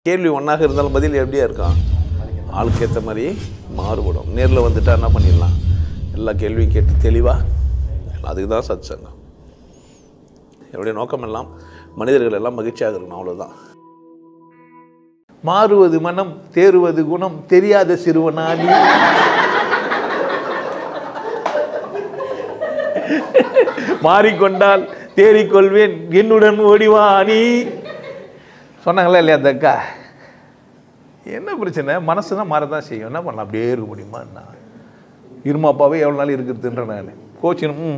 கேள்வி ஒன்றாக இருந்தாலும் பதில் எப்படியா இருக்கும் ஆளுக்கு ஏற்ற மாதிரி மாறுபடும் நேரில் வந்துட்டா என்ன பண்ணிடலாம் எல்லா கேள்வியும் கேட்டு தெளிவாக அதுக்கு தான் சத் சங்கம் என்னுடைய நோக்கம் எல்லாம் மனிதர்கள் எல்லாம் மகிழ்ச்சியாக இருக்கணும் அவ்வளோதான் மாறுவது மனம் தேறுவது குணம் தெரியாத சிறுவனாடி மாறிக்கொண்டால் தேறிக்கொள்வேன் என்னுடன் ஓடிவா நீ சொன்னாங்களா இல்லையா அந்த அக்கா என்ன பிரச்சனை மனசு தான் மாறதான் செய்யும் என்ன பண்ணலாம் அப்படியே இருக்க முடியுமா என்ன இருமாப்பாவே எவ்வளோ நாள் இருக்கிறதுன்ற நான் கோச்சினும் ம்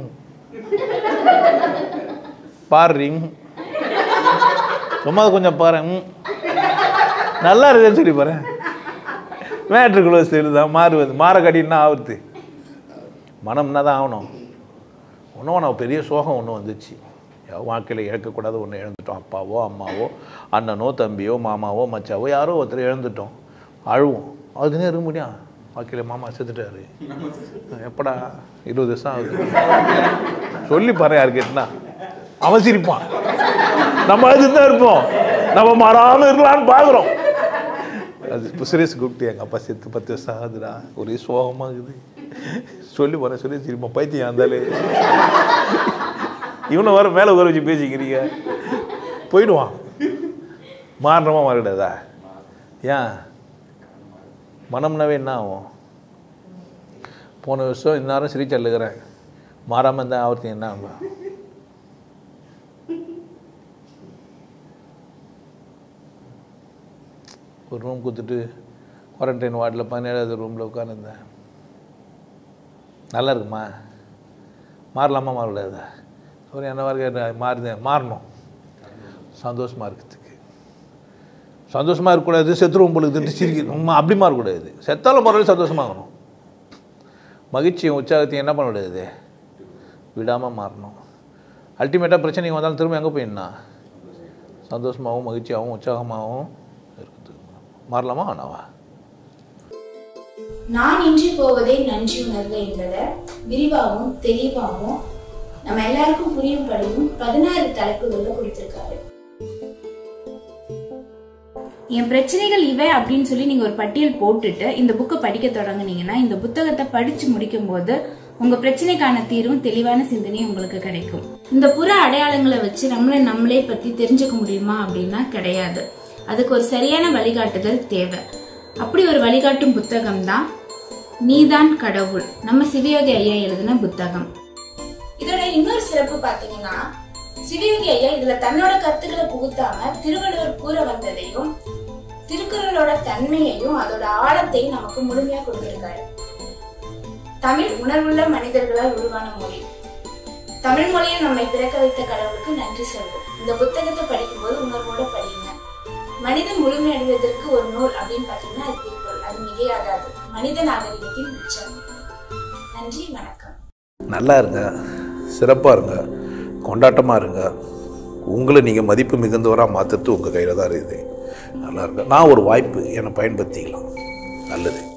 பாடுறீங்க சும்மா கொஞ்சம் பாரு ம் நல்லா இருக்குன்னு சொல்லி பாரு மேட்ரு க்ளோஸ் தான் மாறுவது மாற கட்டின்னா ஆகுது மனம்னா தான் ஆகணும் ஒன்றும் ஒன்று பெரிய சோகம் ஒன்று வந்துச்சு என் வாழ்க்கையில் இழக்கக்கூடாது ஒன்று இழந்துட்டோம் அப்பாவோ அம்மாவோ அண்ணனோ தம்பியோ மாமாவோ மச்சாவோ யாரோ ஒருத்தர் இழந்துட்டோம் அழுவோம் அதுனே இருக்க முடியும் வாழ்க்கையில் மாமா செத்துட்டாரு எப்படா இருபது வருஷம் ஆகுது சொல்லி பாரு யாரு கேட்டா அவன் சிரிப்பான் நம்ம அது தான் இருப்போம் நம்ம மாறாமல் இருக்கலாம்னு பார்க்குறோம் அது இப்போ சுரேஷ் கூப்பிட்டு எங்கள் அப்பா செத்து பத்து வருஷம் ஆகுதுடா ஒரே சோகமாகுது சொல்லி போகிறேன் சுரேஷ் சிரிப்பா பைத்தியம் இருந்தாலே இவனை வர மேலே உட்கார வச்சு பேசிக்கிறீங்க போயிடுவான் மாறினமா மாறிடாதா ஏன் மனம்னாவே என்ன ஆகும் போன வருஷம் இந்நேரம் சிரிச்சு அழுகிறேன் மாறாமல் இருந்தால் ஆவர்த்தி என்ன ஆகும் ஒரு ரூம் கொடுத்துட்டு குவாரண்டைன் வார்டில் பதினேழாவது ரூமில் உட்காந்துருந்தேன் நல்லா இருக்குமா மாறலாமா மாறக்கூடாதா சாரி என்ன மாதிரி மாறுதேன் மாறணும் சந்தோஷமாக இருக்கிறதுக்கு சந்தோஷமாக இருக்கக்கூடாது செத்துருவோம் பொழுது சிரிக்கணும் அப்படி மாறக்கூடாது செத்தாலும் முறையில் சந்தோஷமாகணும் மகிழ்ச்சியும் உற்சாகத்தையும் என்ன பண்ணக்கூடாது விடாமல் மாறணும் அல்டிமேட்டாக பிரச்சனைங்க வந்தாலும் திரும்ப எங்கே போயிடணும் சந்தோஷமாகவும் மகிழ்ச்சியாகவும் உற்சாகமாகவும் இருக்குது மாறலாமா வேணாவா நான் இன்றி போவதே நன்றி உணர்வு என்பதை விரிவாகவும் தெளிவாகவும் நம்ம எல்லாருக்கும் புரியும்படியும் பதினாறு தலைப்புகள்ல கொடுத்திருக்காரு என் பிரச்சனைகள் இவை அப்படின்னு சொல்லி நீங்க ஒரு பட்டியல் போட்டுட்டு இந்த புக்கை படிக்க தொடங்குனீங்கன்னா இந்த புத்தகத்தை படிச்சு முடிக்கும் போது உங்க பிரச்சனைக்கான தீர்வும் தெளிவான சிந்தனையும் உங்களுக்கு கிடைக்கும் இந்த புற அடையாளங்களை வச்சு நம்மளை நம்மளே பத்தி தெரிஞ்சுக்க முடியுமா அப்படின்னா கிடையாது அதுக்கு ஒரு சரியான வழிகாட்டுதல் தேவை அப்படி ஒரு வழிகாட்டும் புத்தகம் தான் நீதான் கடவுள் நம்ம சிவயோகி ஐயா எழுதின புத்தகம் இதோட இன்னொரு சிறப்பு பாத்தீங்கன்னா சிவயோகி ஐயா இதுல தன்னோட கருத்துக்களை புகுத்தாம திருவள்ளுவர் கூற வந்ததையும் திருக்குறளோட தன்மையையும் அதோட ஆழத்தையும் நமக்கு முழுமையா கொடுத்திருக்காரு தமிழ் உணர்வுள்ள மனிதர்களால் உருவான மொழி தமிழ் மொழியை நம்மை பிறக்க வைத்த கடவுளுக்கு நன்றி சொல்வோம் இந்த புத்தகத்தை படிக்கும்போது உணர்வோட படிங்க மனிதன் முழுமையடைவதற்கு ஒரு நூல் அப்படின்னு பாத்தீங்கன்னா அது திருக்குறள் அது மிகையாகாது மனித நாகரிகத்தின் உச்சம் நன்றி வணக்கம் நல்லா இருங்க சிறப்பாக இருங்க கொண்டாட்டமாக இருங்க உங்களை நீங்கள் மதிப்பு மிகுந்தவராக மாற்றுறது உங்கள் கையில் தான் இருக்குது நல்லா இருங்க நான் ஒரு வாய்ப்பு என்னை பயன்படுத்திக்கலாம் நல்லது